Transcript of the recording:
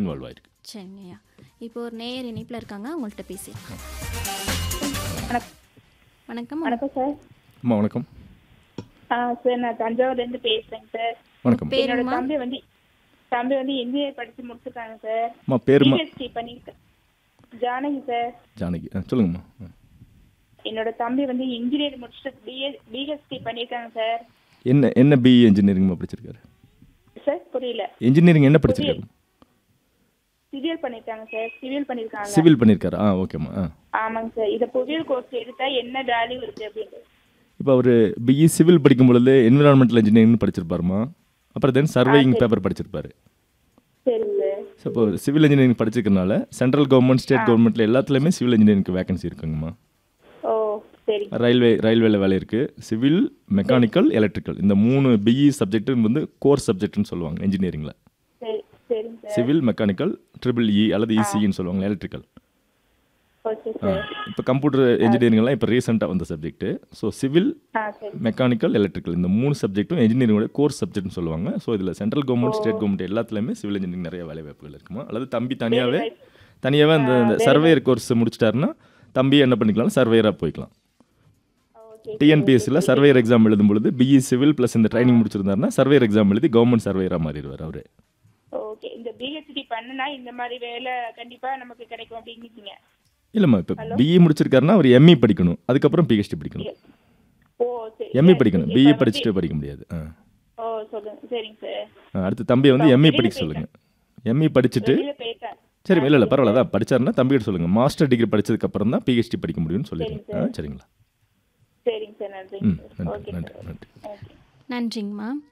Involve ஆயிருக்கு சரிங்கய்யா இப்போ ஒரு நேயர் இணைப்பில் இருக்காங்க அவங்கள்ட்ட பேசிடலாம் வணக்கம் வணக்கம் வணக்கம் சார் அம்மா வணக்கம் ஆ சார் நான் தஞ்சாவூர்லேருந்து பேசுகிறேங்க சார் வணக்கம் பேர் என்னோட பேருமா தம்பி வந்து தம்பி வந்து இன்ஜினியர் படித்து முடிச்சிருக்காங்க சார் அம்மா பேருமா பிஹெச்டி பண்ணியிருக்கேன் ஜானகி சார் ஜானகி ஆ சொல்லுங்கம்மா ஆ. என்னோட தம்பி வந்து இன்ஜினியர் முடிச்சுட்டு பிஏ பிஹெச்டி பண்ணியிருக்காங்க சார் என்ன என்ன பிஇ இன்ஜினியரிங்மா படிச்சிருக்காரு சார் புரியல இன்ஜினியரிங் என்ன படிச்சிருக்காரு சிவில் பண்ணியிருக்காங்க சார் சிவில் பண்ணியிருக்காங்க சிவில் பண்ணியிருக்காரு ஆ ஓகேம்மா ஆ ஆமாங்க சார் இதை புவியல் கோர்ஸ் எடுத்தா என்ன வேல்யூ இருக்கு அப்படின்னு இப்போ அவர் பிஇ சிவில் படிக்கும் பொழுது என்விரான்மெண்டல் இன்ஜினியரிங் படிச்சிருப்பாருமா அப்புறம் தென் சர்வேயிங் பேப்பர் படிச்சிருப்பாரு சரிங்க சார் ஸோ இப்போ சிவில் இன்ஜினியரிங் படிச்சிருக்கனால சென்ட்ரல் கவர்மெண்ட் ஸ்டேட் கவர்மெண்ட்டில் எல்லாத்துலேயுமே சிவில் இன்ஜினியரிங்க்கு வேகன்சி இருக்குங்கம்மா ஓ சரிங்க ரயில்வே ரயில்வேல வேலை இருக்குது சிவில் மெக்கானிக்கல் எலக்ட்ரிக்கல் இந்த மூணு பிஇ சப்ஜெக்ட் வந்து கோர் சப்ஜெக்ட்னு சொல்லுவாங்க இன்ஜினியரிங்கில் சரி சரிங்க sir civil mechanical triple E அல்லது இசின்னு சொல்லுவாங்க எலக்ட்ரிக்கல் ஓகே சார் இப்போ கம்ப்யூட்டர் இன்ஜினியரிங்லாம் இப்போ ரீசெண்டாக வந்த சப்ஜெக்ட் ஸோ சிவில் ஆ சரி மெக்கானிக்கல் எலக்ட்ரிக்கல் இந்த மூணு சப்ஜெக்ட்டும் இன்ஜினியரிங்கோட கோர்ஸ் சப்ஜெக்ட்னு சொல்லுவாங்க ஸோ இதில் சென்ட்ரல் கவர்மெண்ட் ஸ்டேட் கவர்மெண்ட் எல்லாத்துலேயுமே சிவில் இன்ஜினியரிங் நிறைய வேலை வாய்ப்புகள் இருக்குமா அல்லது தம்பி தனியாகவே தனியாகவே அந்த அந்த சர்வேயர் கோர்ஸ் முடிச்சிட்டாருன்னா தம்பி என்ன பண்ணிக்கலாம் சர்வேயராக போய்க்கலாம் ஓகே டிஎன்பிஎஸ்சியில் சர்வேயர் எக்ஸாம் எழுதும் பொழுது பிஇ சிவில் ப்ளஸ் இந்த ட்ரைனிங் முடிச்சிருந்தாருன்னா சர்வேயர் எக்ஸாம் எழுதி கவர்மெண்ட் சர்வேயராக மாறிடுவார் அவர் ஓகே இந்த பிஹெச்டி பண்ணுனா இந்த மாதிரி வேலை கண்டிப்பா நமக்கு கிடைக்கும் அப்படிங்கிறீங்க இல்லைம்மா இப்போ பிஇ முடிச்சிருக்காருன்னா அவர் எம்இ படிக்கணும் அதுக்கப்புறம் பிஹெச்டி படிக்கணும் ஓ சரி எம்இ சரி. படிக்கணும் இப்ப பிஇ வந்து- படிச்சுட்டு படிக்க முடியாது ஆ ஓ சொல்லுங்க சரிங்க சார் ஆ, அடுத்து தம்பியை வந்து எம்இ படிக்க சொல்லுங்க எம்இ படிச்சுட்டு வெளியில போயிட்டேன் சரி இல்லை இல்லை பரவாயில்ல அதான் படிச்சாருன்னா தம்பிகிட்ட சொல்லுங்க மாஸ்டர் டிகிரி படிச்சதுக்கு அப்புறம் தான் பிஹெச்டி படிக்க முடியும்னு சொல்லிடுங்க ஆ சரிங்களா சரிங்க சார் நன்றிங்க ம் சார் நன்றி ஓகே நன்றி சார் நன்றி ஓகே நன்றிங்கம்மா